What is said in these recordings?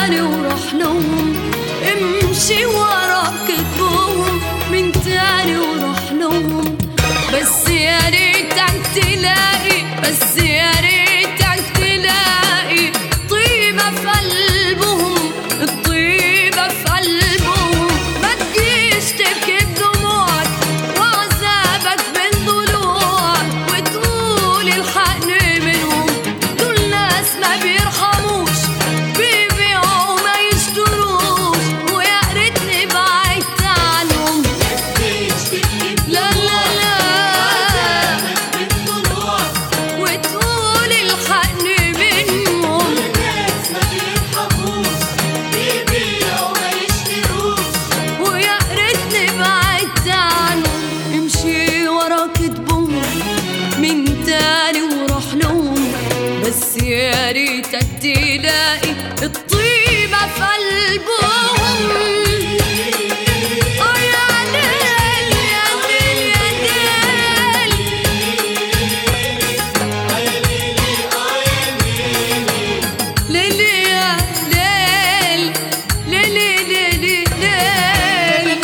تاني وروح لهم امشي ورا كتبهم من تاني وروح لهم بس يا ريتك تلاقي بس يا ريتك تلاقي طيبة في قلبهم الطيبة في قلبهم ما تجيش تبكي بدموعك وعذابك بين ضلوعك وتقول الحقني منهم دول ناس ما بيرحموش بيبيعوا ما يشتروش ويا ريتني بعدت عنهم لا لا لا وتقول الحقني منهم ويا ريتني بعدت عنهم امشي ورا كتبهم من تاني وروح لهم بس يا ريتك تلاقي الطيبة في قلبهم آه يا ليل يا ليل يا ليل ليلي يا ليل ليلي ليلي ليل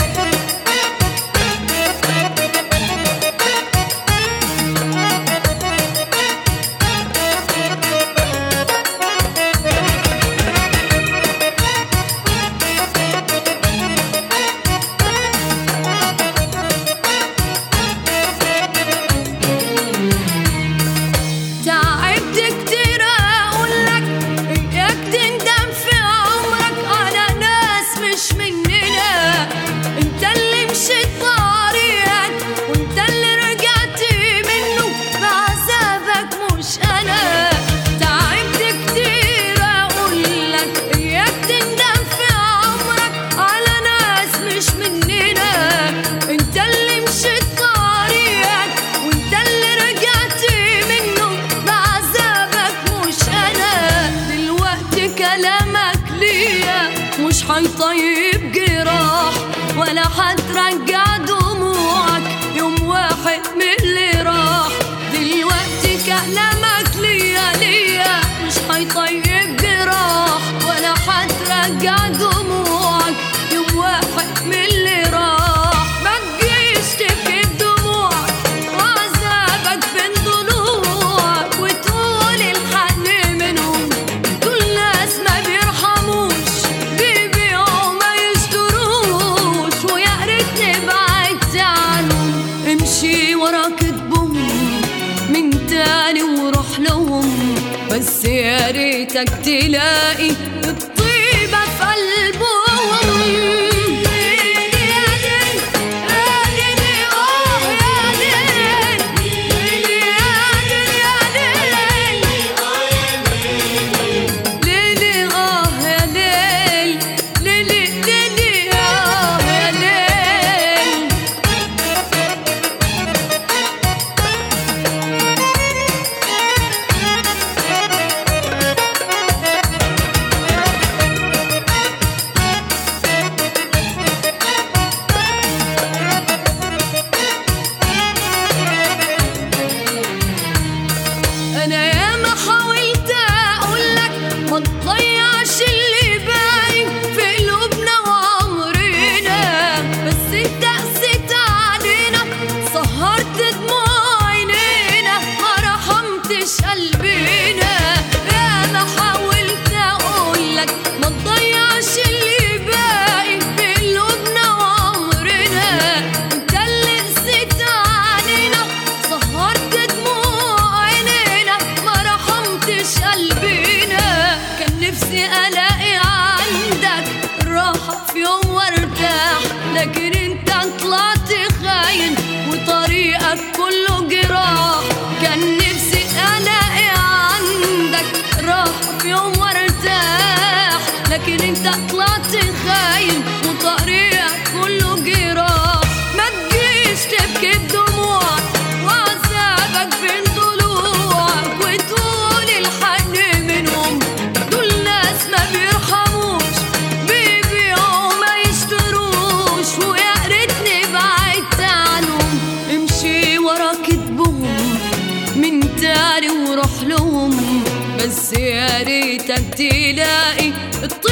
تعبت كتير اقولك اياك تندم في عمرك على ناس مش مننا انت اللي مشيت طريقك وانت اللي رجعت منه بعذابك مش انا تعبت كتير اقولك اياك تندم في عمرك على ناس مش مننا انت اللي مشيت طريقك وانت اللي رجعت منه بعذابك مش انا دلوقتي كلامك ليا مش هيطيب جراح ولا هترجع دموعك يوم واحد من اللي راح دلوقتي كلامك ليا ليا مش هيطيب جراح ولا هترجع دموعك يوم واحد من اللي راح ما تجيش تبكي بدموعك وعذابك بين ضلوعك وتقول الحقني منهم دول ناس ما بيرحموش بيبيعوا ما يشتروش ويا ريتني بعدت عنهم امشي ورا كتبهم من تاني وروح لهم بس يا ريتك تلاقي الطيبة في قلبهم يا ليل يا ليل آه يا ليل يا ليل يا ليل ليلي آه يا ليل ليلي ليلي آه يا ليل انا ياما حاولت اقولك ما تضيعش اللي باين في قلوبنا وعمرنا بس انت قسيت علينا سهرت دموع عينينا ما رحمتش قلبنا ياما حاولت اقولك ما تضيعش اللي باين في قلوبنا وعمرنا انت اللي قسيت علينا سهرت دموع عينينا ما رحمتش قلبنا كان نفسي الاقي عندك راحة في يوم وارتاح لكن انت طلعت خاين وطريقك كله جراح كان نفسي الاقي عندك راحة في يوم وارتاح لكن انت طلعت خاين وطريقك كله جراح ما تجيش تبكي بدموعك وعذابك بين ضلوعك وتقول الحقني منهم دول ناس ما بيرحموش بيبيعوا ما يشتروش ويا ريتني بعدت عنهم امشي ورا كتبهم من تاني وروح لهم بس يا ريتك تلاقي الطيب